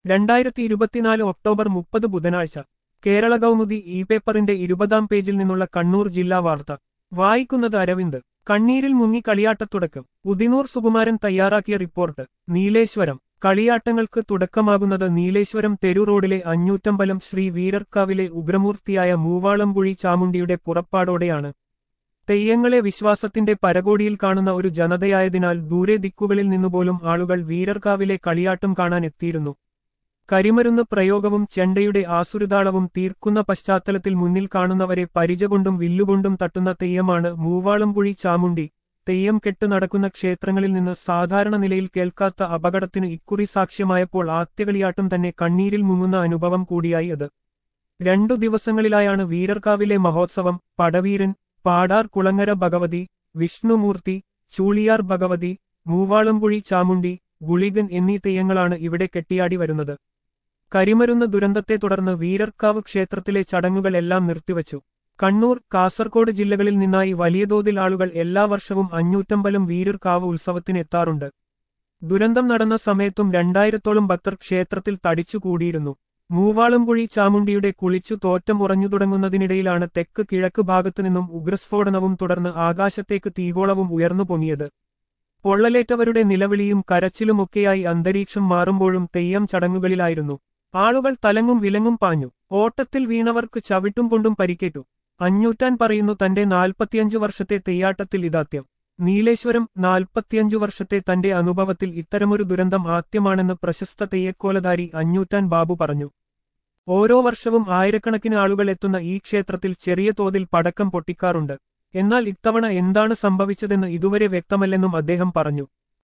രണ്ടായിരത്തി ഇരുപത്തിനാല് ഒക്ടോബർ മുപ്പത് ബുധനാഴ്ച കേരള കൗമുദി ഇ പേപ്പറിന്റെ ഇരുപതാം പേജിൽ നിന്നുള്ള കണ്ണൂർ ജില്ലാ വാർത്ത വായിക്കുന്നത് അരവിന്ദ് കണ്ണീരിൽ മുങ്ങി കളിയാട്ടത്തുടക്കം ഉദിനൂർ സുകുമാരൻ തയ്യാറാക്കിയ റിപ്പോർട്ട് നീലേശ്വരം കളിയാട്ടങ്ങൾക്ക് തുടക്കമാകുന്നത് നീലേശ്വരം തെരു റോഡിലെ അഞ്ഞൂറ്റമ്പലം ശ്രീ വീരർക്കാവിലെ ഉഗ്രമൂർത്തിയായ മൂവാളംകുഴി ചാമുണ്ടിയുടെ പുറപ്പാടോടെയാണ് തെയ്യങ്ങളെ വിശ്വാസത്തിന്റെ പരകോടിയിൽ കാണുന്ന ഒരു ജനതയായതിനാൽ ദൂരെ ദിക്കുകളിൽ നിന്നുപോലും ആളുകൾ വീരർക്കാവിലെ കളിയാട്ടം കാണാൻ എത്തിയിരുന്നു കരിമരുന്ന് പ്രയോഗവും ചെണ്ടയുടെ ആസുരതാളവും തീർക്കുന്ന പശ്ചാത്തലത്തിൽ മുന്നിൽ കാണുന്നവരെ പരിചകൊണ്ടും വില്ലുകൊണ്ടും തട്ടുന്ന തെയ്യമാണ് മൂവാളംകുഴി ചാമുണ്ടി തെയ്യം കെട്ട് നടക്കുന്ന ക്ഷേത്രങ്ങളിൽ നിന്ന് സാധാരണ നിലയിൽ കേൾക്കാത്ത അപകടത്തിന് ഇക്കുറി സാക്ഷ്യമായപ്പോൾ ആദ്യകളിയാട്ടം തന്നെ കണ്ണീരിൽ മുങ്ങുന്ന അനുഭവം കൂടിയായി അത് രണ്ടു ദിവസങ്ങളിലായാണ് വീരർക്കാവിലെ മഹോത്സവം പടവീരൻ പാടാർ കുളങ്ങര ഭഗവതി വിഷ്ണുമൂർത്തി ചൂളിയാർ ഭഗവതി മൂവാളംകുഴി ചാമുണ്ടി ഗുളികൻ എന്നീ തെയ്യങ്ങളാണ് ഇവിടെ കെട്ടിയാടി വരുന്നത് കരിമരുന്ന് ദുരന്തത്തെ തുടർന്ന് വീരർക്കാവ് ക്ഷേത്രത്തിലെ ചടങ്ങുകളെല്ലാം നിർത്തിവച്ചു കണ്ണൂർ കാസർഗോഡ് ജില്ലകളിൽ നിന്നായി വലിയ തോതിൽ ആളുകൾ എല്ലാ വർഷവും അഞ്ഞൂറ്റമ്പലം വീരർക്കാവ് ഉത്സവത്തിന് എത്താറുണ്ട് ദുരന്തം നടന്ന സമയത്തും രണ്ടായിരത്തോളം ഭക്തർ ക്ഷേത്രത്തിൽ തടിച്ചുകൂടിയിരുന്നു മൂവാളുംകുഴി ചാമുണ്ടിയുടെ കുളിച്ചു തോറ്റം ഉറഞ്ഞു തുടങ്ങുന്നതിനിടയിലാണ് തെക്ക് കിഴക്ക് ഭാഗത്തുനിന്നും ഉഗ്രസ്ഫോടനവും തുടർന്ന് ആകാശത്തേക്ക് തീഗോളവും ഉയർന്നു പൊങ്ങിയത് പൊള്ളലേറ്റവരുടെ നിലവിളിയും കരച്ചിലുമൊക്കെയായി അന്തരീക്ഷം മാറുമ്പോഴും തെയ്യം ചടങ്ങുകളിലായിരുന്നു ആളുകൾ തലങ്ങും വിലങ്ങും പാഞ്ഞു ഓട്ടത്തിൽ വീണവർക്ക് ചവിട്ടും കൊണ്ടും പരിക്കേറ്റു അഞ്ഞൂറ്റാൻ പറയുന്നു തന്റെ നാൽപ്പത്തിയഞ്ചു വർഷത്തെ തെയ്യാട്ടത്തിൽ ഇതാത്യം നീലേശ്വരം നാൽപ്പത്തിയഞ്ചു വർഷത്തെ തന്റെ അനുഭവത്തിൽ ഇത്തരമൊരു ദുരന്തം ആദ്യമാണെന്ന് പ്രശസ്ത തെയ്യക്കോലധാരി അഞ്ഞൂറ്റാൻ ബാബു പറഞ്ഞു ഓരോ വർഷവും ആയിരക്കണക്കിന് ആളുകൾ എത്തുന്ന ഈ ക്ഷേത്രത്തിൽ ചെറിയ തോതിൽ പടക്കം പൊട്ടിക്കാറുണ്ട് എന്നാൽ ഇത്തവണ എന്താണ് സംഭവിച്ചതെന്ന് ഇതുവരെ വ്യക്തമല്ലെന്നും അദ്ദേഹം പറഞ്ഞു